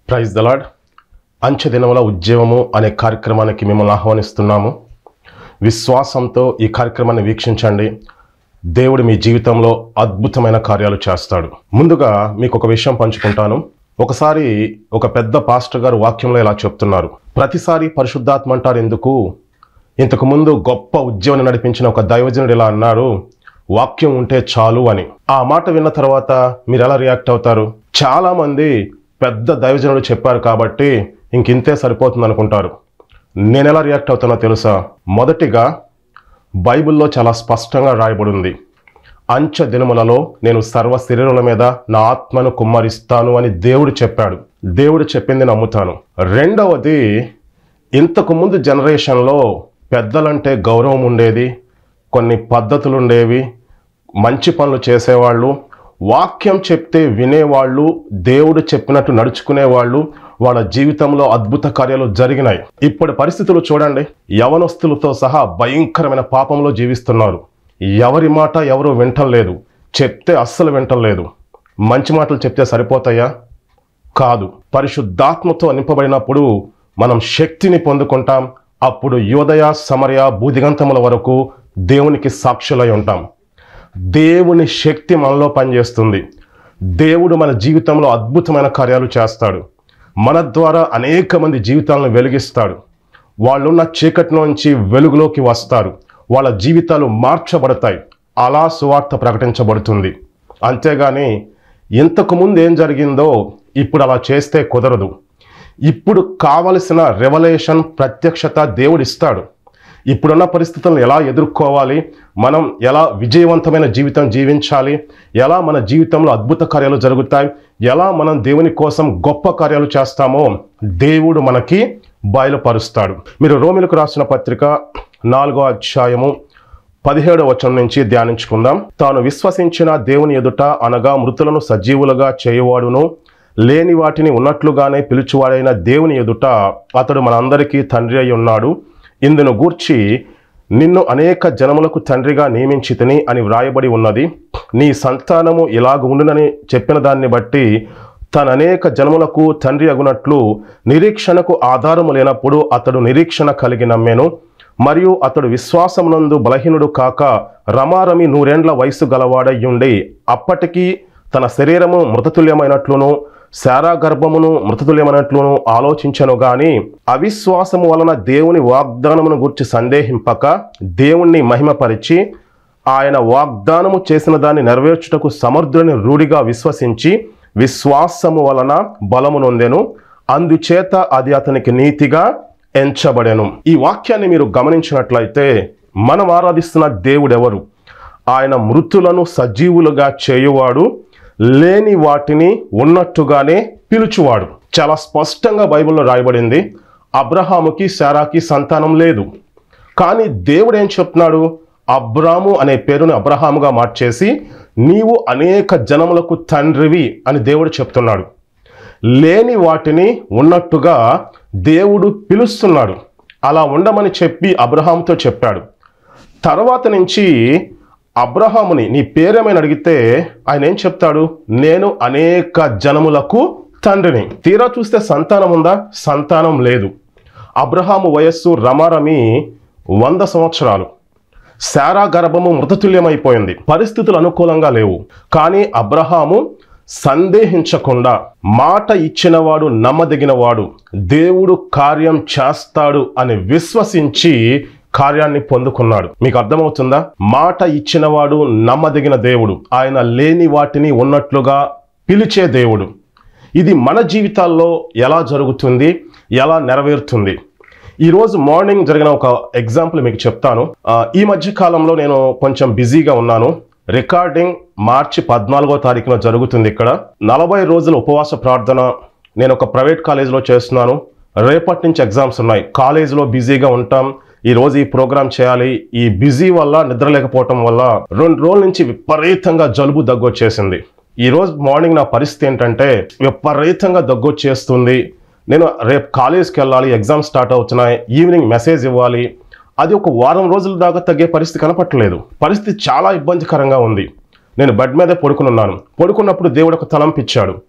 praise the Lord అంచె దినముల ఉద్యమము అనే కార్యక్రమానికి మిమ్మల్ని ఆహ్వానిస్తున్నాము విశ్వాసంతో ఈ కార్యక్రమాన్ని వీక్షించండి దేవుడు మీ జీవితంలో అద్భుతమైన కార్యాలు చేస్తాడు ముందుగా మీకు ఒక విషయం పంచుకుంటాను ఒకసారి ఒక పెద్ద పాస్టర్ గారు వాక్యంలో ఇలా చెప్తున్నారు ప్రతిసారి పరిశుద్ధాత్మ అంటారు ఎందుకు ఇంతకు ముందు గొప్ప ఉద్యమం నడిపించిన ఒక దైవజనుడు ఇలా అన్నారు వాక్యం ఉంటే చాలు అని ఆ మాట విన్న తర్వాత మీరు ఎలా రియాక్ట్ అవుతారు చాలా మంది పెద్ద దైవజనుడు చెప్పారు కాబట్టి ఇంకింతే సరిపోతుంది అనుకుంటారు నేను ఎలా రియాక్ట్ అవుతానో తెలుసా మొదటిగా బైబిల్లో చాలా స్పష్టంగా రాయబడింది అంచె దినములలో నేను సర్వ శరీరుల మీద నా ఆత్మను కుమ్మరిస్తాను అని దేవుడు చెప్పాడు దేవుడు చెప్పింది నమ్ముతాను రెండవది ఇంతకు ముందు జనరేషన్లో పెద్దలంటే గౌరవం ఉండేది కొన్ని పద్ధతులు ఉండేవి మంచి పనులు చేసేవాళ్ళు వాక్యం చెప్తే వినేవాళ్ళు దేవుడు చెప్పినట్టు నడుచుకునేవాళ్ళు వాళ్ళ జీవితంలో అద్భుత కార్యాలు జరిగినాయి ఇప్పుడు పరిస్థితులు చూడండి యవనస్తులతో సహా భయంకరమైన పాపంలో జీవిస్తున్నారు ఎవరి మాట ఎవరు వింటలేదు చెప్తే అస్సలు వింటలేదు మంచి మాటలు చెప్తే సరిపోతాయా కాదు పరిశుద్ధాత్మతో నింపబడినప్పుడు మనం శక్తిని పొందుకుంటాం అప్పుడు యోదయ సమరయ బూదిగంతముల వరకు దేవునికి సాక్షులై ఉంటాం దేవుని శక్తి మనలో పనిచేస్తుంది దేవుడు మన జీవితంలో అద్భుతమైన కార్యాలు చేస్తాడు మన ద్వారా అనేక మంది జీవితాలను వెలిగిస్తాడు వాళ్ళున్న చీకటి నుంచి వెలుగులోకి వస్తారు వాళ్ళ జీవితాలు మార్చబడతాయి అలా సువార్త ప్రకటించబడుతుంది అంతేగాని ఇంతకు ముందు ఏం జరిగిందో ఇప్పుడు అలా చేస్తే కుదరదు ఇప్పుడు కావలసిన రెవల్యూషన్ ప్రత్యక్షత దేవుడు ఇస్తాడు ఇప్పుడున్న పరిస్థితులను ఎలా ఎదుర్కోవాలి మనం ఎలా విజయవంతమైన జీవితం జీవించాలి ఎలా మన జీవితంలో అద్భుత కార్యాలు జరుగుతాయి ఎలా మనం దేవుని కోసం గొప్ప కార్యాలు చేస్తామో దేవుడు మనకి బయలుపరుస్తాడు మీరు రోమిలకు రాసిన పత్రిక నాలుగో అధ్యాయము పదిహేడవ వచనం నుంచి ధ్యానించుకుందాం తాను విశ్వసించిన దేవుని ఎదుట అనగా మృతులను సజీవులుగా చేయువాడును లేని వాటిని ఉన్నట్లుగానే పిలుచువాడైన దేవుని ఎదుట అతడు మనందరికీ తండ్రి అయి ఉన్నాడు ఇందును గూర్చి నిన్ను అనేక జనములకు తండ్రిగా నియమించితిని అని వ్రాయబడి ఉన్నది నీ సంతానము ఇలాగ ఉండునని చెప్పిన దాన్ని బట్టి తన అనేక జనములకు తండ్రి అగునట్లు నిరీక్షణకు ఆధారము లేనప్పుడు అతడు నిరీక్షణ కలిగి నమ్మెను మరియు అతడు విశ్వాసమునందు బలహీనుడు కాక రమారమి నూరేండ్ల వయసు గలవాడయ్యుండి అప్పటికి తన శరీరము మృతతుల్యమైనట్లును శారా గర్భమును మృతతుల్యమైనట్లును ఆలోచించను గాని అవిశ్వాసము వలన దేవుని వాగ్దానమును గుర్చి సందేహింపక దేవుణ్ణి మహిమపరిచి ఆయన వాగ్దానము చేసిన దాన్ని నెరవేర్చుటకు సమర్థుని రూఢిగా విశ్వసించి విశ్వాసము వలన బలము నొందెను అందుచేత అది అతనికి నీతిగా ఎంచబడెను ఈ వాక్యాన్ని మీరు గమనించినట్లయితే మనం ఆరాధిస్తున్న దేవుడెవరు ఆయన మృతులను సజీవులుగా చేయువాడు లేని వాటిని ఉన్నట్టుగానే పిలుచువాడు చాలా స్పష్టంగా బైబిల్లో రాయబడింది అబ్రహాముకి శారాకి సంతానం లేదు కానీ దేవుడు ఏం చెప్తున్నాడు అబ్రాము అనే పేరుని అబ్రహాముగా మార్చేసి నీవు అనేక జనములకు తండ్రివి అని దేవుడు చెప్తున్నాడు లేని వాటిని ఉన్నట్టుగా దేవుడు పిలుస్తున్నాడు అలా ఉండమని చెప్పి అబ్రహాముతో చెప్పాడు తర్వాత నుంచి అబ్రహాముని నీ పేరేమైనా అడిగితే ఆయన ఏం చెప్తాడు నేను అనేక జనములకు తండ్రిని తీరా చూస్తే సంతానం ఉందా సంతానం లేదు అబ్రహాము వయస్సు రమారమి వంద సంవత్సరాలు శారా గర్భము మృతతుల్యమైపోయింది పరిస్థితులు అనుకూలంగా లేవు కానీ అబ్రహాము సందేహించకుండా మాట ఇచ్చినవాడు నమ్మదగినవాడు దేవుడు కార్యం చేస్తాడు అని విశ్వసించి కార్యాన్ని పొందుకున్నాడు మీకు అర్థమవుతుందా మాట ఇచ్చినవాడు నమ్మదగిన దేవుడు ఆయన లేని వాటిని ఉన్నట్లుగా పిలిచే దేవుడు ఇది మన జీవితాల్లో ఎలా జరుగుతుంది ఎలా నెరవేరుతుంది ఈరోజు మార్నింగ్ జరిగిన ఒక ఎగ్జాంపుల్ మీకు చెప్తాను ఆ, ఈ మధ్య కాలంలో నేను కొంచెం బిజీగా ఉన్నాను రికార్డింగ్ మార్చి పద్నాలుగో తారీఖున జరుగుతుంది ఇక్కడ నలభై రోజుల ఉపవాస ప్రార్థన నేను ఒక ప్రైవేట్ కాలేజీలో చేస్తున్నాను రేపటి నుంచి ఎగ్జామ్స్ ఉన్నాయి కాలేజీలో బిజీగా ఉంటాం ఈ రోజు ఈ ప్రోగ్రామ్ చేయాలి ఈ బిజీ వల్ల నిద్ర లేకపోవటం వల్ల రెండు రోజుల నుంచి విపరీతంగా జలుబు దగ్గు వచ్చేసింది ఈ రోజు మార్నింగ్ నా పరిస్థితి ఏంటంటే విపరీతంగా దగ్గు వచ్చేస్తుంది నేను రేపు కాలేజ్కి వెళ్ళాలి ఎగ్జామ్ స్టార్ట్ అవుతున్నాయి ఈవినింగ్ మెసేజ్ ఇవ్వాలి అది ఒక వారం రోజుల దాకా తగ్గే పరిస్థితి కనపట్టలేదు పరిస్థితి చాలా ఇబ్బందికరంగా ఉంది నేను బెడ్ మీదే పడుకుని ఉన్నాను పడుకున్నప్పుడు దేవుడు ఒక తలంపిచ్చాడు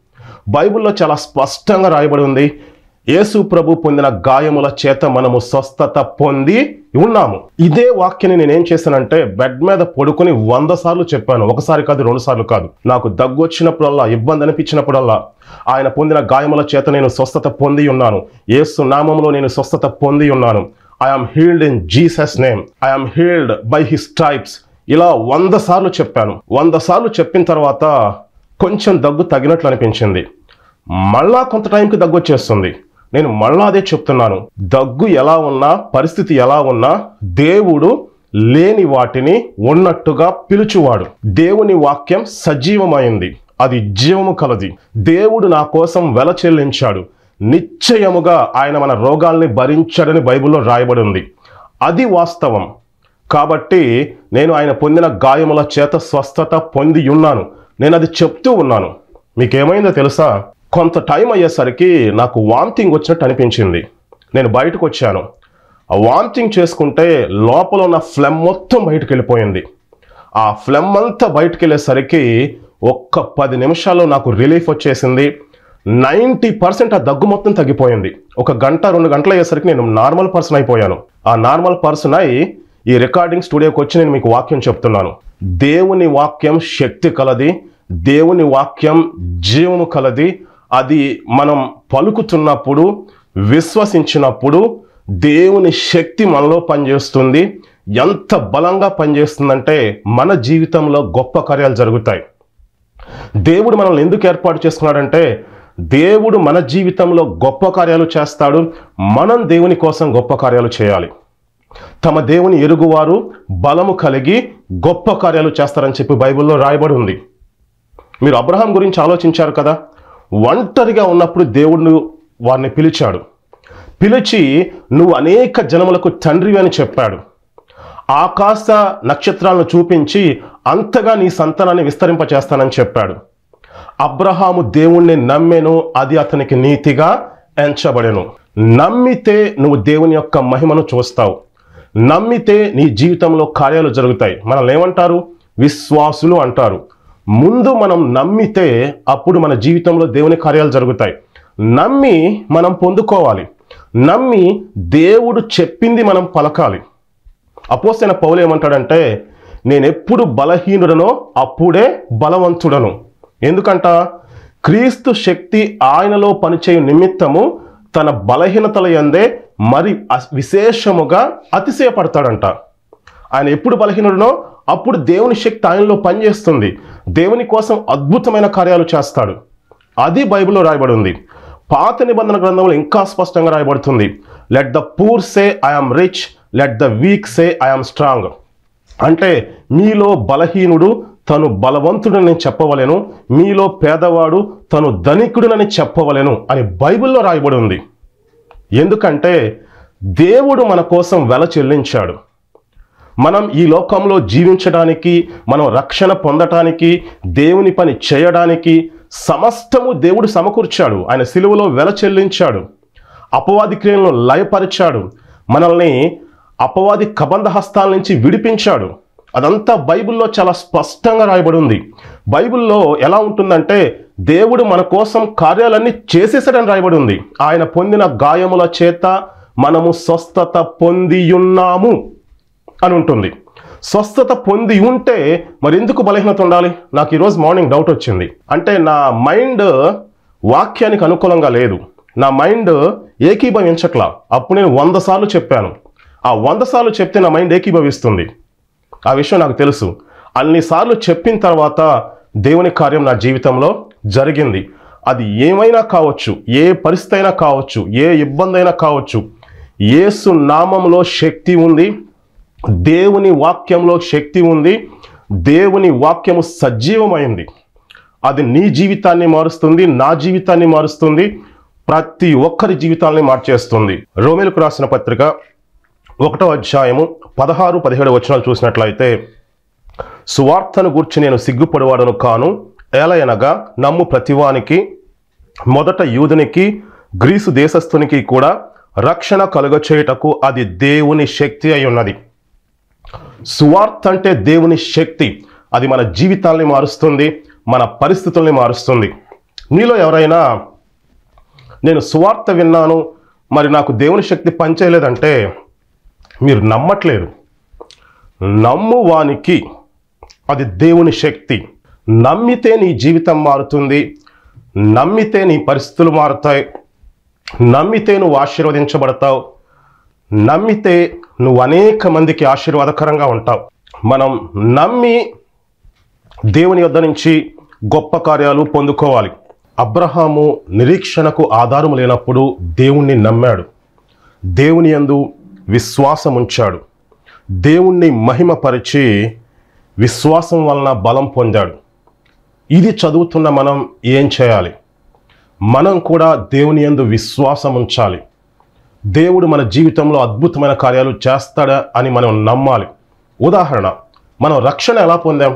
బైబిల్లో చాలా స్పష్టంగా రాయబడి ఉంది యేసు ప్రభు పొందిన గాయముల చేత మనము స్వస్థత పొంది ఉన్నాము ఇదే వాక్యాన్ని నేనేం చేశానంటే బెడ్ మీద పడుకొని వంద సార్లు చెప్పాను ఒకసారి కాదు రెండు సార్లు కాదు నాకు దగ్గు వచ్చినప్పుడల్లా ఇబ్బంది అనిపించినప్పుడల్లా ఆయన పొందిన గాయముల చేత నేను స్వస్థత పొంది ఉన్నాను యేసు నామంలో నేను స్వస్థత పొంది ఉన్నాను I'm healed in Jesus name I'm healed by his stripes ఇలా వంద సార్లు చెప్పాను వంద సార్లు చెప్పిన తర్వాత కొంచెం దగ్గు తగినట్లు అనిపించింది మళ్ళా కొంత టైంకి దగ్గు వచ్చేస్తుంది నేను మళ్ళా అదే చెప్తున్నాను దగ్గు ఎలా ఉన్నా పరిస్థితి ఎలా ఉన్నా దేవుడు లేని వాటిని ఉన్నట్టుగా పిలుచువాడు దేవుని వాక్యం సజీవమైంది అది జీవము కలది దేవుడు నా కోసం వెల చెల్లించాడు నిశ్చయముగా ఆయన మన రోగాల్ని భరించాడని బైబిల్లో రాయబడి ఉంది అది వాస్తవం కాబట్టి నేను ఆయన పొందిన గాయముల చేత స్వస్థత పొంది ఉన్నాను నేను అది చెప్తూ ఉన్నాను మీకేమైందో తెలుసా కొంత టైం అయ్యేసరికి నాకు వాంతింగ్ వచ్చినట్టు అనిపించింది నేను బయటకు వచ్చాను ఆ వాంతింగ్ చేసుకుంటే లోపల ఉన్న ఫ్లెమ్ మొత్తం బయటకు వెళ్ళిపోయింది ఆ ఫ్లెమ్ అంతా బయటకు వెళ్ళేసరికి ఒక్క పది నిమిషాల్లో నాకు రిలీఫ్ వచ్చేసింది నైంటీ పర్సెంట్ ఆ దగ్గు మొత్తం తగ్గిపోయింది ఒక గంట రెండు గంటలు అయ్యేసరికి నేను నార్మల్ పర్సన్ అయిపోయాను ఆ నార్మల్ పర్సన్ అయి ఈ రికార్డింగ్ స్టూడియోకి వచ్చి నేను మీకు వాక్యం చెప్తున్నాను దేవుని వాక్యం శక్తి కలది దేవుని వాక్యం జీవము కలది అది మనం పలుకుతున్నప్పుడు విశ్వసించినప్పుడు దేవుని శక్తి మనలో పనిచేస్తుంది ఎంత బలంగా పనిచేస్తుందంటే మన జీవితంలో గొప్ప కార్యాలు జరుగుతాయి దేవుడు మనల్ని ఎందుకు ఏర్పాటు చేసుకున్నాడంటే దేవుడు మన జీవితంలో గొప్ప కార్యాలు చేస్తాడు మనం దేవుని కోసం గొప్ప కార్యాలు చేయాలి తమ దేవుని ఎరుగువారు బలము కలిగి గొప్ప కార్యాలు చేస్తారని చెప్పి బైబిల్లో రాయబడి ఉంది మీరు అబ్రహాం గురించి ఆలోచించారు కదా ఒంటరిగా ఉన్నప్పుడు దేవుడు వారిని పిలిచాడు పిలిచి నువ్వు అనేక జనములకు తండ్రివి అని చెప్పాడు ఆకాశ నక్షత్రాలను చూపించి అంతగా నీ సంతానాన్ని విస్తరింపచేస్తానని చెప్పాడు అబ్రహాము దేవుణ్ణి నమ్మెను అది అతనికి నీతిగా ఎంచబడెను నమ్మితే నువ్వు దేవుని యొక్క మహిమను చూస్తావు నమ్మితే నీ జీవితంలో కార్యాలు జరుగుతాయి మనల్ని ఏమంటారు విశ్వాసులు అంటారు ముందు మనం నమ్మితే అప్పుడు మన జీవితంలో దేవుని కార్యాలు జరుగుతాయి నమ్మి మనం పొందుకోవాలి నమ్మి దేవుడు చెప్పింది మనం పలకాలి అపోసైన పౌలు ఏమంటాడంటే నేను ఎప్పుడు బలహీనుడనో అప్పుడే బలవంతుడను ఎందుకంట క్రీస్తు శక్తి ఆయనలో పనిచేయు నిమిత్తము తన బలహీనతల యందే మరి అస్- విశేషముగా అతిశయపడతాడంట ఆయన ఎప్పుడు బలహీనుడనో అప్పుడు దేవుని శక్తి ఆయనలో పనిచేస్తుంది దేవుని కోసం అద్భుతమైన కార్యాలు చేస్తాడు అది బైబిల్లో రాయబడి ఉంది పాత నిబంధన గ్రంథంలో ఇంకా స్పష్టంగా రాయబడుతుంది let the poor say I'm rich let the weak say I'm strong అంటే మీలో బలహీనుడు తను బలవంతుడని చెప్పవలెను మీలో పేదవాడు తను ధనికుడునని చెప్పవలెను అని బైబిల్లో రాయబడి ఉంది ఎందుకంటే దేవుడు మన కోసం వెల చెల్లించాడు మనం ఈ లోకంలో జీవించడానికి మనం రక్షణ పొందటానికి దేవుని పని చేయడానికి సమస్తము దేవుడు సమకూర్చాడు ఆయన సిలువలో వెల చెల్లించాడు అపవాది క్రియలను లయపరిచాడు మనల్ని అపవాది కబంధ హస్తాల నుంచి విడిపించాడు అదంతా బైబిల్లో చాలా స్పష్టంగా రాయబడి ఉంది బైబిల్లో ఎలా ఉంటుందంటే దేవుడు మన కోసం కార్యాలన్నీ చేసేసాడని రాయబడి ఉంది ఆయన పొందిన గాయముల చేత మనము స్వస్థత పొందియున్నాము అని ఉంటుంది స్వస్థత పొంది ఉంటే మరి ఎందుకు బలహీనత ఉండాలి నాకు ఈరోజు మార్నింగ్ డౌట్ వచ్చింది అంటే నా మైండ్ వాక్యానికి అనుకూలంగా లేదు నా మైండ్ ఏకీభవించట్లా అప్పుడు నేను వంద సార్లు చెప్పాను ఆ వంద సార్లు చెప్తే నా మైండ్ ఏకీభవిస్తుంది ఆ విషయం నాకు తెలుసు అన్నిసార్లు చెప్పిన తర్వాత దేవుని కార్యం నా జీవితంలో జరిగింది అది ఏమైనా కావచ్చు ఏ పరిస్థితి అయినా కావచ్చు ఏ ఇబ్బంది అయినా కావచ్చు యేసు నామంలో శక్తి ఉంది దేవుని వాక్యంలో శక్తి ఉంది దేవుని వాక్యము సజీవమైంది అది నీ జీవితాన్ని మారుస్తుంది నా జీవితాన్ని మారుస్తుంది ప్రతి ఒక్కరి జీవితాన్ని మార్చేస్తుంది రోమిలకు రాసిన పత్రిక ఒకటో అధ్యాయము పదహారు పదిహేడు వచనాలు చూసినట్లయితే సువార్తను గూర్చి నేను సిగ్గుపడివాడను కాను ఏలయనగా నమ్ము ప్రతివానికి మొదట యూదునికి గ్రీసు దేశస్థునికి కూడా రక్షణ కలుగచేయుటకు అది దేవుని శక్తి అయి ఉన్నది సువార్త అంటే దేవుని శక్తి అది మన జీవితాల్ని మారుస్తుంది మన పరిస్థితుల్ని మారుస్తుంది మీలో ఎవరైనా నేను సువార్త విన్నాను మరి నాకు దేవుని శక్తి పనిచేయలేదంటే మీరు నమ్మట్లేదు నమ్మువానికి అది దేవుని శక్తి నమ్మితే నీ జీవితం మారుతుంది నమ్మితే నీ పరిస్థితులు మారుతాయి నమ్మితే నువ్వు ఆశీర్వదించబడతావు నమ్మితే నువ్వు అనేక మందికి ఆశీర్వాదకరంగా ఉంటావు మనం నమ్మి దేవుని యొద్ద నుంచి గొప్ప కార్యాలు పొందుకోవాలి అబ్రహాము నిరీక్షణకు ఆధారం లేనప్పుడు దేవుణ్ణి నమ్మాడు దేవుని యందు విశ్వాసం ఉంచాడు దేవుణ్ణి మహిమపరిచి విశ్వాసం వలన బలం పొందాడు ఇది చదువుతున్న మనం ఏం చేయాలి మనం కూడా దేవుని యందు విశ్వాసం ఉంచాలి దేవుడు మన జీవితంలో అద్భుతమైన కార్యాలు చేస్తాడా అని మనం నమ్మాలి ఉదాహరణ మనం రక్షణ ఎలా పొందాం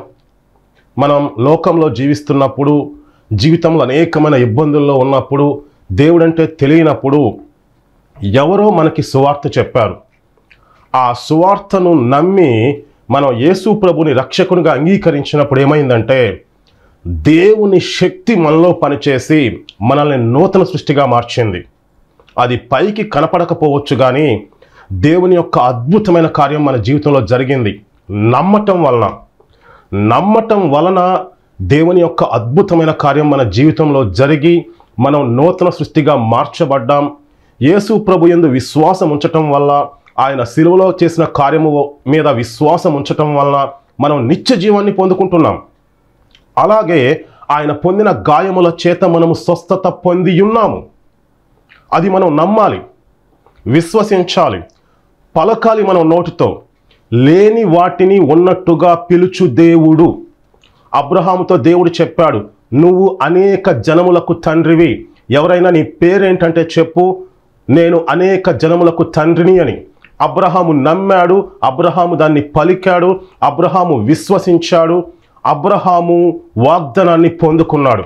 మనం లోకంలో జీవిస్తున్నప్పుడు జీవితంలో అనేకమైన ఇబ్బందుల్లో ఉన్నప్పుడు దేవుడంటే తెలియనప్పుడు ఎవరో మనకి సువార్త చెప్పారు ఆ సువార్తను నమ్మి మనం యేసు ప్రభుని రక్షకునిగా అంగీకరించినప్పుడు ఏమైందంటే దేవుని శక్తి మనలో పనిచేసి మనల్ని నూతన సృష్టిగా మార్చింది అది పైకి కనపడకపోవచ్చు కానీ దేవుని యొక్క అద్భుతమైన కార్యం మన జీవితంలో జరిగింది నమ్మటం వలన నమ్మటం వలన దేవుని యొక్క అద్భుతమైన కార్యం మన జీవితంలో జరిగి మనం నూతన సృష్టిగా మార్చబడ్డాం యేసు ప్రభు యందు విశ్వాసం ఉంచటం వల్ల ఆయన సిలువలో చేసిన కార్యము మీద విశ్వాసం ఉంచటం వలన మనం నిత్య జీవాన్ని పొందుకుంటున్నాం అలాగే ఆయన పొందిన గాయముల చేత మనము స్వస్థత పొంది ఉన్నాము అది మనం నమ్మాలి విశ్వసించాలి పలకాలి మనం నోటితో లేని వాటిని ఉన్నట్టుగా పిలుచు దేవుడు అబ్రహాముతో దేవుడు చెప్పాడు నువ్వు అనేక జనములకు తండ్రివి ఎవరైనా నీ పేరేంటంటే చెప్పు నేను అనేక జనములకు తండ్రిని అని అబ్రహాము నమ్మాడు అబ్రహాము దాన్ని పలికాడు అబ్రహాము విశ్వసించాడు అబ్రహాము వాగ్దానాన్ని పొందుకున్నాడు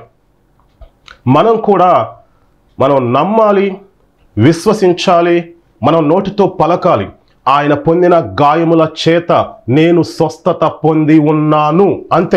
మనం కూడా మనం నమ్మాలి విశ్వసించాలి మనం నోటితో పలకాలి ఆయన పొందిన గాయముల చేత నేను స్వస్థత పొంది ఉన్నాను అంతే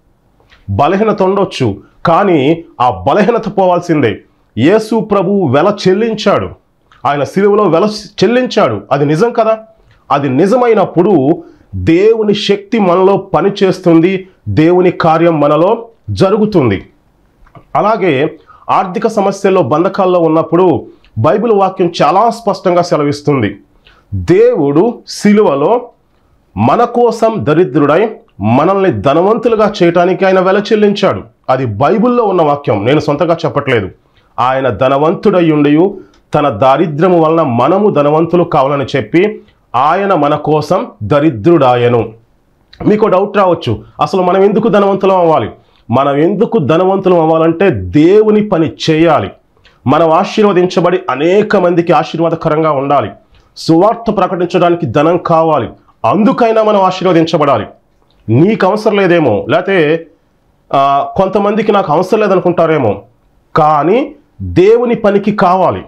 బలహీనత ఉండొచ్చు కానీ ఆ బలహీనత పోవాల్సిందే యేసు ప్రభు వెల చెల్లించాడు ఆయన సిలువలో వెల చెల్లించాడు అది నిజం కదా అది నిజమైనప్పుడు దేవుని శక్తి మనలో పనిచేస్తుంది దేవుని కార్యం మనలో జరుగుతుంది అలాగే ఆర్థిక సమస్యల్లో బంధకాల్లో ఉన్నప్పుడు బైబిల్ వాక్యం చాలా స్పష్టంగా సెలవిస్తుంది దేవుడు సిలువలో మన కోసం దరిద్రుడై మనల్ని ధనవంతులుగా చేయటానికి ఆయన వెల చెల్లించాడు అది బైబిల్లో ఉన్న వాక్యం నేను సొంతగా చెప్పట్లేదు ఆయన ధనవంతుడై ఉండి తన దారిద్ర్యము వలన మనము ధనవంతులు కావాలని చెప్పి ఆయన మన కోసం దరిద్రుడాయను మీకు డౌట్ రావచ్చు అసలు మనం ఎందుకు ధనవంతులం అవ్వాలి మనం ఎందుకు ధనవంతులం అవ్వాలంటే దేవుని పని చేయాలి మనం ఆశీర్వదించబడి అనేక మందికి ఆశీర్వాదకరంగా ఉండాలి సువార్త ప్రకటించడానికి ధనం కావాలి అందుకైనా మనం ఆశీర్వదించబడాలి నీకు అవసరం లేదేమో లేకపోతే ఆ, కొంతమందికి నాకు అవసరం లేదనుకుంటారేమో కానీ దేవుని పనికి కావాలి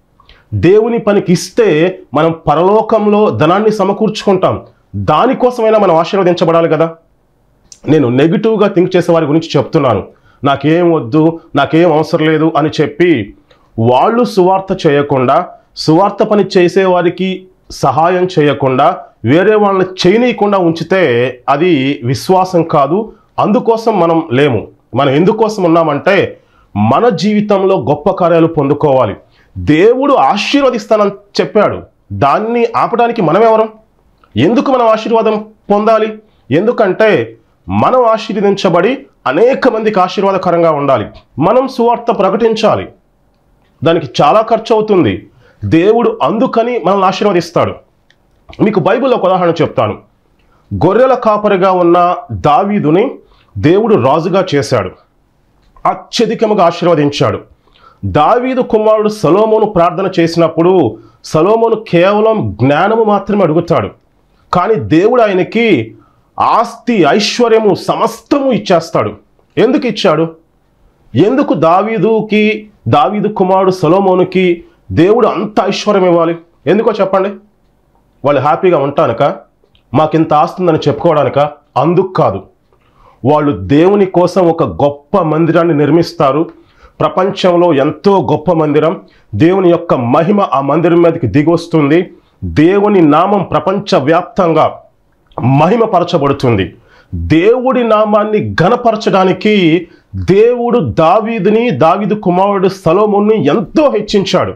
దేవుని పనికి ఇస్తే మనం పరలోకంలో ధనాన్ని సమకూర్చుకుంటాం దానికోసమైనా మనం ఆశీర్వదించబడాలి కదా నేను నెగిటివ్గా థింక్ చేసే వారి గురించి చెప్తున్నాను నాకేం వద్దు నాకేం అవసరం లేదు అని చెప్పి వాళ్ళు సువార్త చేయకుండా సువార్త పని చేసే వారికి సహాయం చేయకుండా వేరే వాళ్ళని చేయనీయకుండా ఉంచితే అది విశ్వాసం కాదు అందుకోసం మనం లేము మనం ఎందుకోసం ఉన్నామంటే మన జీవితంలో గొప్ప కార్యాలు పొందుకోవాలి దేవుడు ఆశీర్వదిస్తానని చెప్పాడు దాన్ని ఆపడానికి మనం ఎవరం ఎందుకు మనం ఆశీర్వాదం పొందాలి ఎందుకంటే మనం ఆశీర్వదించబడి అనేక మందికి ఆశీర్వాదకరంగా ఉండాలి మనం సువార్త ప్రకటించాలి దానికి చాలా ఖర్చు అవుతుంది దేవుడు అందుకని మనల్ని ఆశీర్వదిస్తాడు మీకు బైబిల్లో ఒక ఉదాహరణ చెప్తాను గొర్రెల కాపరిగా ఉన్న దావీదుని దేవుడు రాజుగా చేశాడు అత్యధికముగా ఆశీర్వదించాడు దావీదు కుమారుడు సలోమోను ప్రార్థన చేసినప్పుడు సలోమోను కేవలం జ్ఞానము మాత్రమే అడుగుతాడు కానీ దేవుడు ఆయనకి ఆస్తి ఐశ్వర్యము సమస్తము ఇచ్చేస్తాడు ఎందుకు ఇచ్చాడు ఎందుకు దావీదుకి దావీదు కుమారుడు సలోమోనుకి దేవుడు అంత ఐశ్వర్యం ఇవ్వాలి ఎందుకో చెప్పండి వాళ్ళు హ్యాపీగా ఉంటానక మాకింత ఆస్తుందని చెప్పుకోవడానిక అందుకు కాదు వాళ్ళు దేవుని కోసం ఒక గొప్ప మందిరాన్ని నిర్మిస్తారు ప్రపంచంలో ఎంతో గొప్ప మందిరం దేవుని యొక్క మహిమ ఆ మందిరం మీదకి దిగొస్తుంది దేవుని నామం ప్రపంచవ్యాప్తంగా మహిమపరచబడుతుంది దేవుడి నామాన్ని ఘనపరచడానికి దేవుడు దావీదుని దావీదు కుమారుడు సలోముని ఎంతో హెచ్చించాడు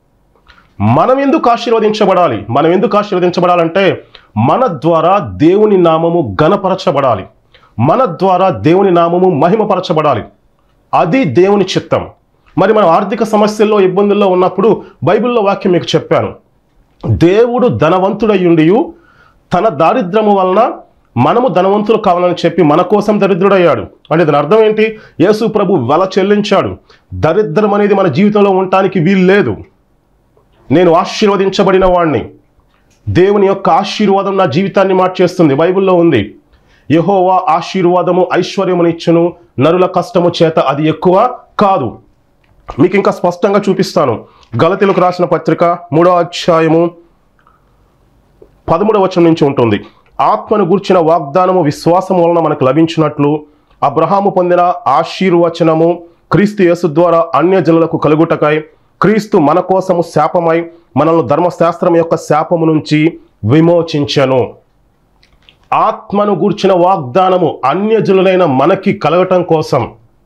మనం ఎందుకు ఆశీర్వదించబడాలి మనం ఎందుకు ఆశీర్వదించబడాలంటే మన ద్వారా దేవుని నామము ఘనపరచబడాలి మన ద్వారా దేవుని నామము మహిమపరచబడాలి అది దేవుని చిత్తం మరి మనం ఆర్థిక సమస్యల్లో ఇబ్బందుల్లో ఉన్నప్పుడు బైబిల్లో వాక్యం మీకు చెప్పాను దేవుడు ధనవంతుడయ్యుండి తన దారిద్రము వలన మనము ధనవంతులు కావాలని చెప్పి మన కోసం దరిద్రుడయ్యాడు అంటే దాని అర్థం ఏంటి యేసు ప్రభు వెల చెల్లించాడు దరిద్రం అనేది మన జీవితంలో ఉండటానికి వీలు లేదు నేను ఆశీర్వదించబడిన వాణ్ణి దేవుని యొక్క ఆశీర్వాదం నా జీవితాన్ని మార్చేస్తుంది బైబిల్లో ఉంది యెహోవా ఆశీర్వాదము ఐశ్వర్యమునిచ్చును నరుల కష్టము చేత అది ఎక్కువ కాదు మీకు ఇంకా స్పష్టంగా చూపిస్తాను గలతీలకు రాసిన పత్రిక మూడో అధ్యాయము పదమూడవ వచనం నుంచి ఉంటుంది ఆత్మను గూర్చిన వాగ్దానము విశ్వాసం వలన మనకు లభించినట్లు అబ్రహాము పొందిన ఆశీర్వచనము క్రీస్తు యేసు ద్వారా అన్య జనులకు కలుగుటకై క్రీస్తు మన కోసము శాపమై మనల్ని ధర్మశాస్త్రం యొక్క శాపము నుంచి విమోచించను ఆత్మను గూర్చిన వాగ్దానము అన్యజనులైన మనకి కలగటం కోసం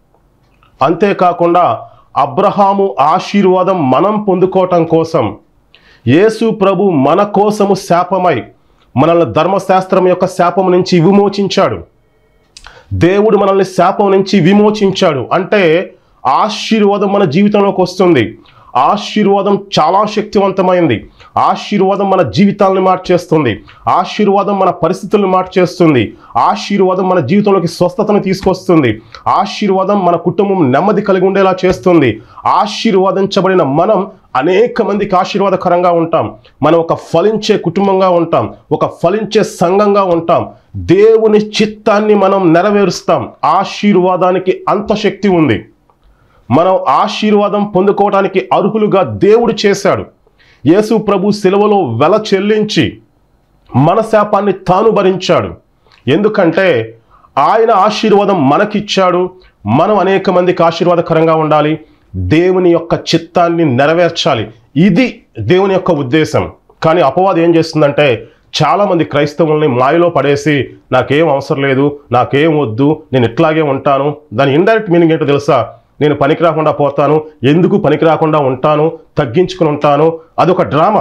అంతేకాకుండా అబ్రహాము ఆశీర్వాదం మనం పొందుకోవటం కోసం యేసు ప్రభు మన కోసము శాపమై మనల్ని ధర్మశాస్త్రం యొక్క శాపం నుంచి విమోచించాడు దేవుడు మనల్ని శాపం నుంచి విమోచించాడు అంటే ఆశీర్వాదం మన జీవితంలోకి వస్తుంది ఆశీర్వాదం చాలా శక్తివంతమైంది ఆశీర్వాదం మన జీవితాలను మార్చేస్తుంది ఆశీర్వాదం మన పరిస్థితులను మార్చేస్తుంది ఆశీర్వాదం మన జీవితంలోకి స్వస్థతను తీసుకొస్తుంది ఆశీర్వాదం మన కుటుంబం నెమ్మది కలిగి ఉండేలా చేస్తుంది ఆశీర్వాదించబడిన మనం అనేక మందికి ఆశీర్వాదకరంగా ఉంటాం మనం ఒక ఫలించే కుటుంబంగా ఉంటాం ఒక ఫలించే సంఘంగా ఉంటాం దేవుని చిత్తాన్ని మనం నెరవేరుస్తాం ఆశీర్వాదానికి అంత శక్తి ఉంది మనం ఆశీర్వాదం పొందుకోవడానికి అర్హులుగా దేవుడు చేశాడు యేసు ప్రభు సెలవులో వెల చెల్లించి మన శాపాన్ని తాను భరించాడు ఎందుకంటే ఆయన ఆశీర్వాదం మనకిచ్చాడు మనం అనేక మందికి ఆశీర్వాదకరంగా ఉండాలి దేవుని యొక్క చిత్తాన్ని నెరవేర్చాలి ఇది దేవుని యొక్క ఉద్దేశం కానీ అపవాదం ఏం చేస్తుందంటే చాలామంది క్రైస్తవుల్ని మాయలో పడేసి నాకేం అవసరం లేదు నాకేం వద్దు నేను ఇట్లాగే ఉంటాను దాని ఇండైరెక్ట్ మీనింగ్ ఏంటో తెలుసా నేను పనికి రాకుండా పోతాను ఎందుకు పనికి రాకుండా ఉంటాను తగ్గించుకుని ఉంటాను అదొక డ్రామా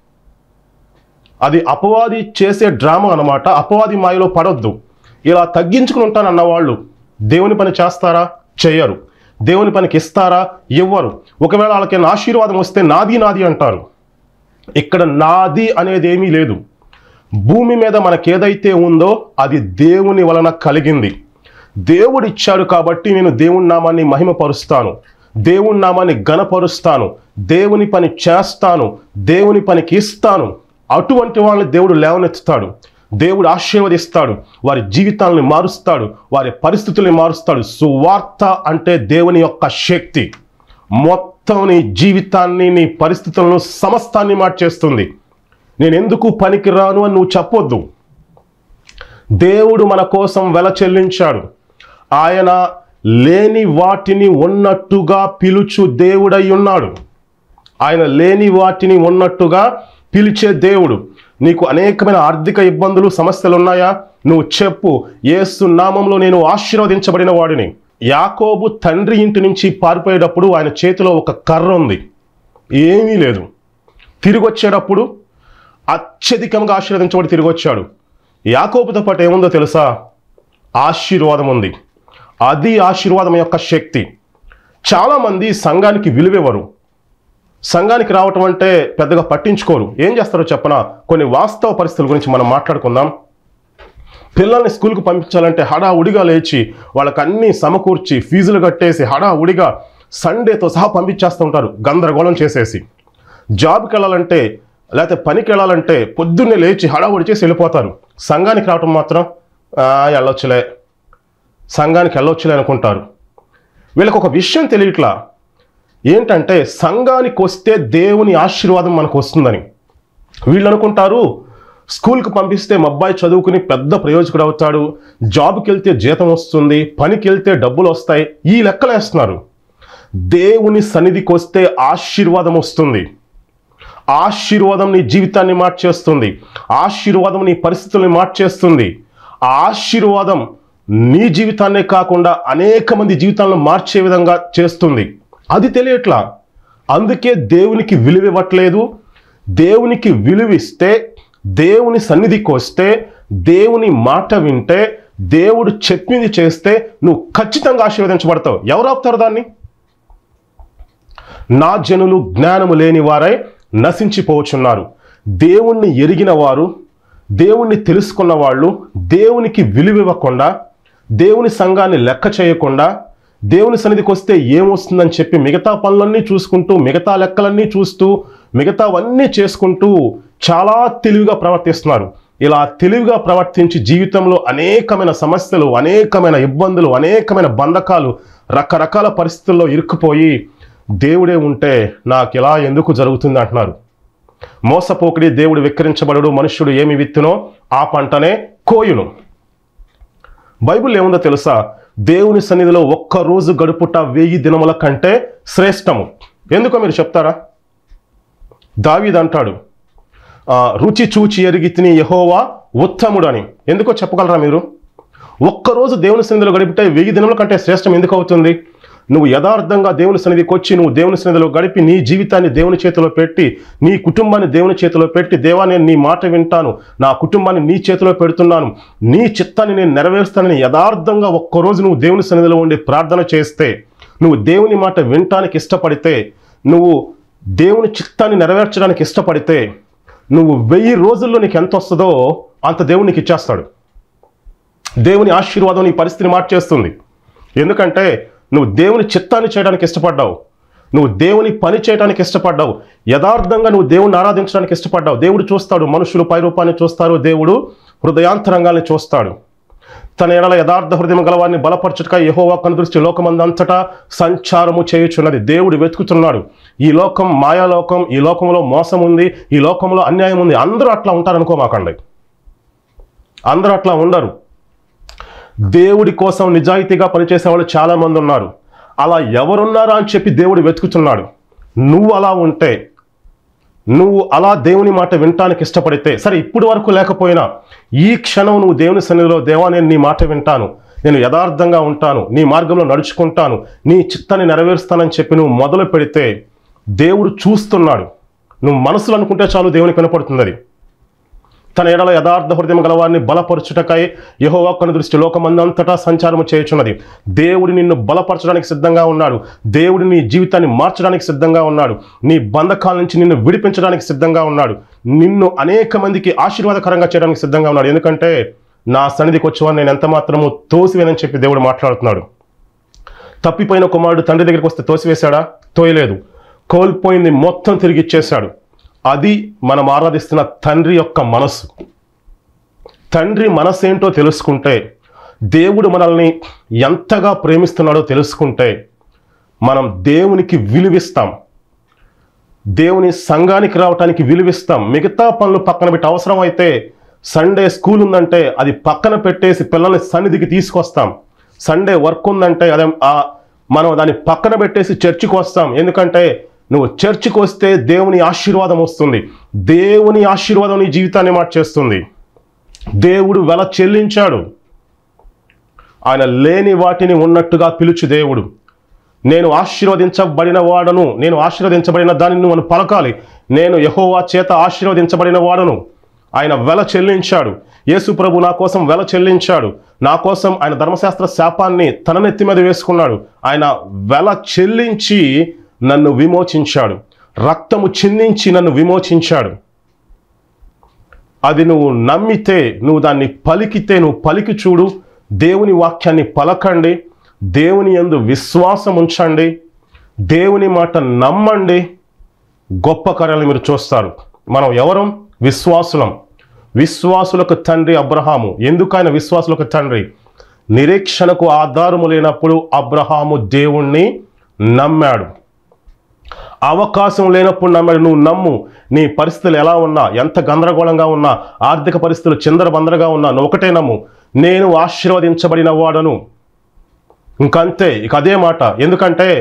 అది అపవాది చేసే డ్రామా అన్నమాట అపవాది మాయలో పడొద్దు ఇలా తగ్గించుకుని ఉంటాను అన్నవాళ్ళు దేవుని పని చేస్తారా చేయరు దేవుని పనికి ఇస్తారా ఇవ్వరు ఒకవేళ వాళ్ళకి ఆశీర్వాదం వస్తే నాది నాది అంటారు ఇక్కడ నాది అనేది ఏమీ లేదు భూమి మీద మనకేదైతే ఉందో అది దేవుని వలన కలిగింది దేవుడు ఇచ్చాడు కాబట్టి నేను దేవుని నామాన్ని మహిమపరుస్తాను దేవుని నామాన్ని గణపరుస్తాను దేవుని పని చేస్తాను దేవుని పనికి ఇస్తాను అటువంటి వాళ్ళని దేవుడు లేవనెత్తుతాడు దేవుడు ఆశీర్వదిస్తాడు వారి జీవితాలను మారుస్తాడు వారి పరిస్థితుల్ని మారుస్తాడు సువార్త అంటే దేవుని యొక్క శక్తి మొత్తం నీ జీవితాన్ని నీ పరిస్థితులను సమస్తాన్ని మార్చేస్తుంది నేను ఎందుకు పనికిరాను అని నువ్వు చెప్పొద్దు దేవుడు మన కోసం వెల చెల్లించాడు ఆయన లేని వాటిని ఉన్నట్టుగా పిలుచు దేవుడై ఉన్నాడు ఆయన లేని వాటిని ఉన్నట్టుగా పిలిచే దేవుడు నీకు అనేకమైన ఆర్థిక ఇబ్బందులు సమస్యలు ఉన్నాయా నువ్వు చెప్పు యేసు నామంలో నేను ఆశీర్వదించబడిన వాడిని యాకోబు తండ్రి ఇంటి నుంచి పారిపోయేటప్పుడు ఆయన చేతిలో ఒక కర్ర ఉంది ఏమీ లేదు తిరిగి వచ్చేటప్పుడు అత్యధికంగా ఆశీర్వదించబడి తిరిగి వచ్చాడు యాకోబుతో పాటు ఏముందో తెలుసా ఆశీర్వాదం ఉంది అది ఆశీర్వాదం యొక్క శక్తి చాలామంది సంఘానికి విలువెవరు సంఘానికి రావటం అంటే పెద్దగా పట్టించుకోరు ఏం చేస్తారో చెప్పనా కొన్ని వాస్తవ పరిస్థితుల గురించి మనం మాట్లాడుకుందాం పిల్లల్ని స్కూల్కి పంపించాలంటే హడావుడిగా లేచి వాళ్ళకి అన్నీ సమకూర్చి ఫీజులు కట్టేసి హడావుడిగా సండేతో సహా పంపించేస్తూ ఉంటారు గందరగోళం చేసేసి జాబ్కి వెళ్ళాలంటే లేకపోతే పనికి వెళ్ళాలంటే పొద్దున్నే లేచి హడావుడి చేసి వెళ్ళిపోతారు సంఘానికి రావటం మాత్రం "ఆ, వెళ్ళొచ్చులే సంఘానికి వెళ్ళొచ్చులే అనుకుంటారు వీళ్ళకి ఒక విషయం తెలియట్లా ఏంటంటే సంఘానికి వస్తే దేవుని ఆశీర్వాదం మనకు వస్తుందని వీళ్ళు అనుకుంటారు స్కూల్కి పంపిస్తే మా అబ్బాయి చదువుకుని పెద్ద ప్రయోజకుడు అవుతాడు జాబ్కి వెళ్తే జీతం వస్తుంది పనికి వెళ్తే డబ్బులు వస్తాయి ఈ లెక్కలేస్తున్నారు దేవుని సన్నిధికి వస్తే ఆశీర్వాదం వస్తుంది ఆశీర్వాదం నీ జీవితాన్ని మార్చేస్తుంది ఆశీర్వాదం నీ పరిస్థితుల్ని మార్చేస్తుంది ఆ ఆశీర్వాదం నీ జీవితాన్నే కాకుండా అనేక మంది జీవితాలను మార్చే విధంగా చేస్తుంది అది తెలియట్లా అందుకే దేవునికి విలువ ఇవ్వట్లేదు దేవునికి విలువిస్తే దేవుని సన్నిధికి వస్తే దేవుని మాట వింటే దేవుడు చెప్పింది చేస్తే నువ్వు ఖచ్చితంగా ఆశీర్వదించబడతావు ఎవరు ఆపుతారు దాన్ని నా జనులు జ్ఞానము లేని వారై నశించిపోవచ్చున్నారు దేవుణ్ణి ఎరిగిన వారు దేవుణ్ణి తెలుసుకున్న వాళ్ళు దేవునికి విలువివ్వకుండా దేవుని సంఘాన్ని లెక్క చేయకుండా దేవుని సన్నిధికి వస్తే ఏమొస్తుందని చెప్పి మిగతా పనులన్నీ చూసుకుంటూ మిగతా లెక్కలన్నీ చూస్తూ మిగతావన్నీ చేసుకుంటూ చాలా తెలివిగా ప్రవర్తిస్తున్నారు ఇలా తెలివిగా ప్రవర్తించి జీవితంలో అనేకమైన సమస్యలు అనేకమైన ఇబ్బందులు అనేకమైన బంధకాలు రకరకాల పరిస్థితుల్లో ఇరుక్కుపోయి దేవుడే ఉంటే నాకు ఇలా ఎందుకు జరుగుతుంది అంటున్నారు మోసపోకిడి దేవుడు విక్రించబడడు మనుష్యుడు ఏమి విత్తునో ఆ పంటనే కోయును బైబిల్ ఏముందో తెలుసా దేవుని సన్నిధిలో ఒక్క రోజు గడుపుట వెయ్యి దినముల కంటే శ్రేష్టము ఎందుకో మీరు చెప్తారా దావీద్ అంటాడు ఆ, రుచి చూచి ఎరిగి తిని యహోవా ఉత్తముడు అని ఎందుకో చెప్పగలరా మీరు ఒక్కరోజు దేవుని సన్నిధిలో గడిపితే వెయ్యి దినముల కంటే శ్రేష్టం ఎందుకు అవుతుంది నువ్వు యథార్థంగా దేవుని సన్నిధికి వచ్చి నువ్వు దేవుని సన్నిధిలో గడిపి నీ జీవితాన్ని దేవుని చేతిలో పెట్టి నీ కుటుంబాన్ని దేవుని చేతిలో పెట్టి దేవా నేను నీ మాట వింటాను నా కుటుంబాన్ని నీ చేతిలో పెడుతున్నాను నీ చిత్తాన్ని నేను నెరవేరుస్తానని యథార్థంగా ఒక్కరోజు నువ్వు దేవుని సన్నిధిలో ఉండి ప్రార్థన చేస్తే నువ్వు దేవుని మాట వినటానికి ఇష్టపడితే నువ్వు దేవుని చిత్తాన్ని నెరవేర్చడానికి ఇష్టపడితే నువ్వు వెయ్యి రోజుల్లో నీకు ఎంత వస్తుందో అంత దేవుడు నీకు ఇచ్చేస్తాడు దేవుని ఆశీర్వాదం నీ పరిస్థితిని మార్చేస్తుంది ఎందుకంటే నువ్వు దేవుని చిత్తాన్ని చేయడానికి ఇష్టపడ్డావు నువ్వు దేవుని పని చేయడానికి ఇష్టపడ్డావు యథార్థంగా నువ్వు దేవుని ఆరాధించడానికి ఇష్టపడ్డావు దేవుడు చూస్తాడు మనుషులు పై రూపాన్ని చూస్తారు దేవుడు హృదయాంతరంగాన్ని చూస్తాడు తన ఎడల యథార్థ హృదయం గలవారిని బలపరచుటక యహోవా కనుదృష్టి లోకమందంతటా సంచారము చేయుచున్నది దేవుడు వెతుకుతున్నాడు ఈ లోకం మాయాలోకం ఈ లోకంలో మోసం ఉంది ఈ లోకంలో అన్యాయం ఉంది అందరూ అట్లా ఉంటారనుకోమాకండి అందరూ అట్లా ఉండరు దేవుడి కోసం నిజాయితీగా పనిచేసే వాళ్ళు చాలా మంది ఉన్నారు అలా ఎవరున్నారా అని చెప్పి దేవుడు వెతుకుతున్నాడు నువ్వు అలా ఉంటే నువ్వు అలా దేవుని మాట వినటానికి ఇష్టపడితే సరే ఇప్పుడు వరకు లేకపోయినా ఈ క్షణం నువ్వు దేవుని సన్నిధిలో దేవా నేను నీ మాట వింటాను నేను యథార్థంగా ఉంటాను నీ మార్గంలో నడుచుకుంటాను నీ చిత్తాన్ని నెరవేరుస్తానని చెప్పి నువ్వు మొదలు పెడితే దేవుడు చూస్తున్నాడు నువ్వు మనసులో అనుకుంటే చాలు దేవునికి వినపడుతుంది అది తన ఎడల యథార్థ హృదయం గలవారిని బలపరచుటకై యహోవా కను దృష్టి లోకమందంతటా సంచారము చేయుచున్నది దేవుడు నిన్ను బలపరచడానికి సిద్ధంగా ఉన్నాడు దేవుడు నీ జీవితాన్ని మార్చడానికి సిద్ధంగా ఉన్నాడు నీ బంధకాల నుంచి నిన్ను విడిపించడానికి సిద్ధంగా ఉన్నాడు నిన్ను అనేక మందికి ఆశీర్వాదకరంగా చేయడానికి సిద్ధంగా ఉన్నాడు ఎందుకంటే నా సన్నిధికి వచ్చేవాడిని నేను ఎంత మాత్రము తోసివేనని చెప్పి దేవుడు మాట్లాడుతున్నాడు తప్పిపోయిన కుమారుడు తండ్రి దగ్గరికి వస్తే తోసివేశాడా తోయలేదు కోల్పోయింది మొత్తం తిరిగి ఇచ్చేశాడు అది మనం ఆరాధిస్తున్న తండ్రి యొక్క మనస్సు తండ్రి మనసు ఏంటో తెలుసుకుంటే దేవుడు మనల్ని ఎంతగా ప్రేమిస్తున్నాడో తెలుసుకుంటే మనం దేవునికి విలువిస్తాం దేవుని సంఘానికి రావటానికి విలువిస్తాం మిగతా పనులు పక్కన పెట్టి అవసరం అయితే సండే స్కూల్ ఉందంటే అది పక్కన పెట్టేసి పిల్లల్ని సన్నిధికి తీసుకొస్తాం సండే వర్క్ ఉందంటే అదే ఆ మనం దాన్ని పక్కన పెట్టేసి చర్చికి వస్తాం ఎందుకంటే నువ్వు చర్చికి వస్తే దేవుని ఆశీర్వాదం వస్తుంది దేవుని ఆశీర్వాదం నీ జీవితాన్ని మార్చేస్తుంది దేవుడు వెల చెల్లించాడు ఆయన లేని వాటిని ఉన్నట్టుగా పిలుచు దేవుడు నేను ఆశీర్వదించబడిన వాడను నేను ఆశీర్వదించబడిన దానిని నువ్వు పలకాలి నేను యహోవా చేత ఆశీర్వదించబడిన వాడను ఆయన వెల చెల్లించాడు యేసు ప్రభు నా కోసం వెల చెల్లించాడు నా కోసం ఆయన ధర్మశాస్త్ర శాపాన్ని తన నెత్తి మీద వేసుకున్నాడు ఆయన వెల చెల్లించి నన్ను విమోచించాడు రక్తము చిందించి నన్ను విమోచించాడు అది నువ్వు నమ్మితే నువ్వు దాన్ని పలికితే నువ్వు పలికి చూడు దేవుని వాక్యాన్ని పలకండి దేవుని యందు విశ్వాసం ఉంచండి దేవుని మాట నమ్మండి గొప్ప కార్యాలు మీరు చూస్తారు మనం ఎవరం విశ్వాసులం విశ్వాసులకు తండ్రి అబ్రహాము ఎందుకు ఆయన విశ్వాసులకు తండ్రి నిరీక్షణకు ఆధారము లేనప్పుడు అబ్రహాము దేవుణ్ణి నమ్మాడు అవకాశం లేనప్పుడు నమ్మాడు నువ్వు నమ్ము నీ పరిస్థితులు ఎలా ఉన్నా ఎంత గందరగోళంగా ఉన్నా ఆర్థిక పరిస్థితులు చిందరబందరగా ఉన్నా నువ్వు ఒకటే నమ్ము నేను ఆశీర్వదించబడిన వాడను ఇంకంతే ఇక అదే మాట ఎందుకంటే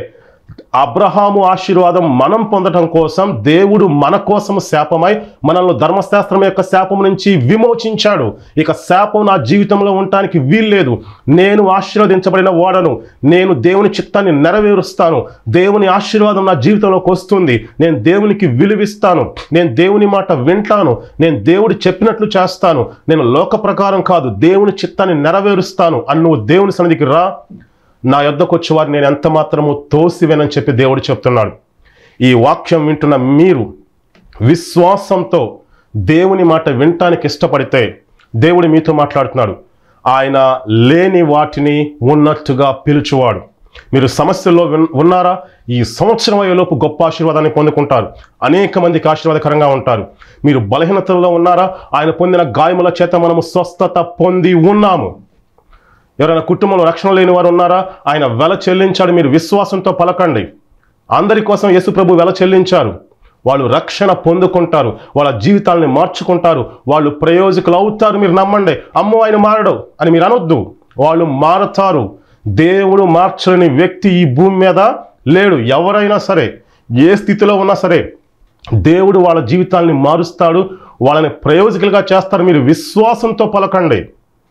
అబ్రహాము ఆశీర్వాదం మనం పొందటం కోసం దేవుడు మన కోసం శాపమై మనల్ని ధర్మశాస్త్రం యొక్క శాపం నుంచి విమోచించాడు ఇక శాపం నా జీవితంలో ఉండటానికి వీల్లేదు నేను ఆశీర్వదించబడిన వాడను నేను దేవుని చిత్తాన్ని నెరవేరుస్తాను దేవుని ఆశీర్వాదం నా జీవితంలోకి వస్తుంది నేను దేవునికి విలువిస్తాను నేను దేవుని మాట వింటాను నేను దేవుడు చెప్పినట్లు చేస్తాను నేను లోక ప్రకారం కాదు దేవుని చిత్తాన్ని నెరవేరుస్తాను అని నువ్వు దేవుని సన్నిధికి రా నా యొద్దకు వచ్చేవారు నేను ఎంత మాత్రము తోసివేనని చెప్పి దేవుడు చెప్తున్నాడు ఈ వాక్యం వింటున్న మీరు విశ్వాసంతో దేవుని మాట వినటానికి ఇష్టపడితే దేవుడు మీతో మాట్లాడుతున్నాడు ఆయన లేని వాటిని ఉన్నట్టుగా పిలుచువాడు మీరు సమస్యల్లో విన్- ఉన్నారా ఈ సంవత్సరం అయ్యేలోపు గొప్ప ఆశీర్వాదాన్ని పొందుకుంటారు అనేక మందికి ఆశీర్వాదకరంగా ఉంటారు మీరు బలహీనతల్లో ఉన్నారా ఆయన పొందిన గాయముల చేత మనము స్వస్థత పొంది ఉన్నాము ఎవరైనా కుటుంబంలో రక్షణ లేని వారు ఉన్నారా ఆయన వెల చెల్లించాడు మీరు విశ్వాసంతో పలకండి అందరి కోసం యేసు ప్రభు వెల చెల్లించారు వాళ్ళు రక్షణ పొందుకుంటారు వాళ్ళ జీవితాలని మార్చుకుంటారు వాళ్ళు ప్రయోజకులు అవుతారు మీరు నమ్మండి అమ్మో ఆయన మారడు అని మీరు అనొద్దు వాళ్ళు మారతారు దేవుడు మార్చలేని వ్యక్తి ఈ భూమి మీద లేడు ఎవరైనా సరే ఏ స్థితిలో ఉన్నా సరే దేవుడు వాళ్ళ జీవితాల్ని మారుస్తాడు వాళ్ళని ప్రయోజకులుగా చేస్తారు మీరు విశ్వాసంతో పలకండి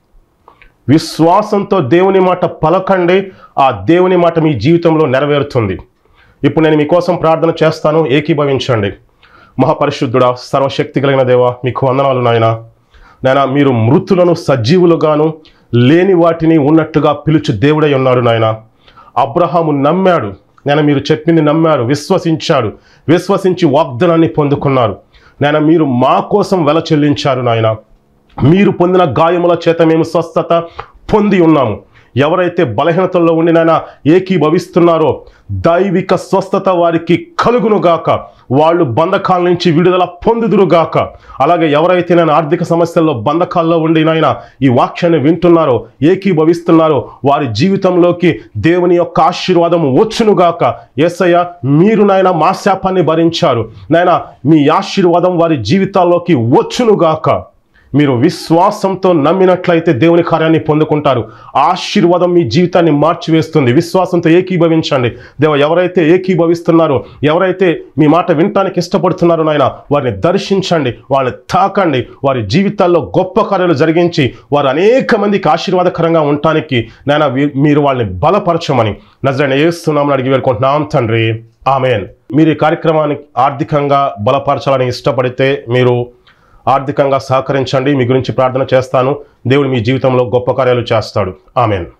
విశ్వాసంతో దేవుని మాట పలకండి ఆ దేవుని మాట మీ జీవితంలో నెరవేరుతుంది ఇప్పుడు నేను మీకోసం ప్రార్థన చేస్తాను ఏకీభవించండి మహాపరిశుద్ధుడా సర్వశక్తి కలిగిన దేవ మీకు వందనాలు నాయన నాయన మీరు మృతులను సజీవులుగాను లేని వాటిని ఉన్నట్టుగా పిలుచు దేవుడై ఉన్నాడు నాయన అబ్రహాము నమ్మాడు నేను మీరు చెప్పింది నమ్మారు విశ్వసించాడు విశ్వసించి వాగ్దానాన్ని పొందుకున్నారు నేను మీరు మా కోసం వెల చెల్లించారు నాయన మీరు పొందిన గాయముల చేత మేము స్వస్థత పొంది ఉన్నాము ఎవరైతే బలహీనతల్లో ఉండి నాయన ఏకీభవిస్తున్నారో దైవిక స్వస్థత వారికి కలుగునుగాక వాళ్ళు బంధకాల నుంచి విడుదల పొందుదురుగాక అలాగే ఎవరైతే నేను ఆర్థిక సమస్యల్లో బంధకాల్లో ఉండి నాయన ఈ వాక్యాన్ని వింటున్నారో ఏకీభవిస్తున్నారో వారి జీవితంలోకి దేవుని యొక్క ఆశీర్వాదం వచ్చునుగాక ఏసయ్య మీరు నాయన మా శాపాన్ని భరించారు నాయన మీ ఆశీర్వాదం వారి జీవితాల్లోకి వచ్చునుగాక మీరు విశ్వాసంతో నమ్మినట్లయితే దేవుని కార్యాన్ని పొందుకుంటారు ఆ ఆశీర్వాదం మీ జీవితాన్ని మార్చివేస్తుంది విశ్వాసంతో ఏకీభవించండి దేవ ఎవరైతే ఏకీభవిస్తున్నారో ఎవరైతే మీ మాట వినటానికి ఇష్టపడుతున్నారో నాయన వారిని దర్శించండి వాళ్ళని తాకండి వారి జీవితాల్లో గొప్ప కార్యాలు జరిగించి వారు అనేక మందికి ఆశీర్వాదకరంగా ఉండటానికి నాయన వీ- మీరు వాళ్ళని బలపరచమని నజరైన ఏస్తున్నామని అడిగి వేడుకుంటున్నాం తండ్రి ఆమెన్ మీరు ఈ కార్యక్రమానికి ఆర్థికంగా బలపరచాలని ఇష్టపడితే మీరు ఆర్థికంగా సహకరించండి మీ గురించి ప్రార్థన చేస్తాను దేవుడు మీ జీవితంలో గొప్ప కార్యాలు చేస్తాడు ఆమెన్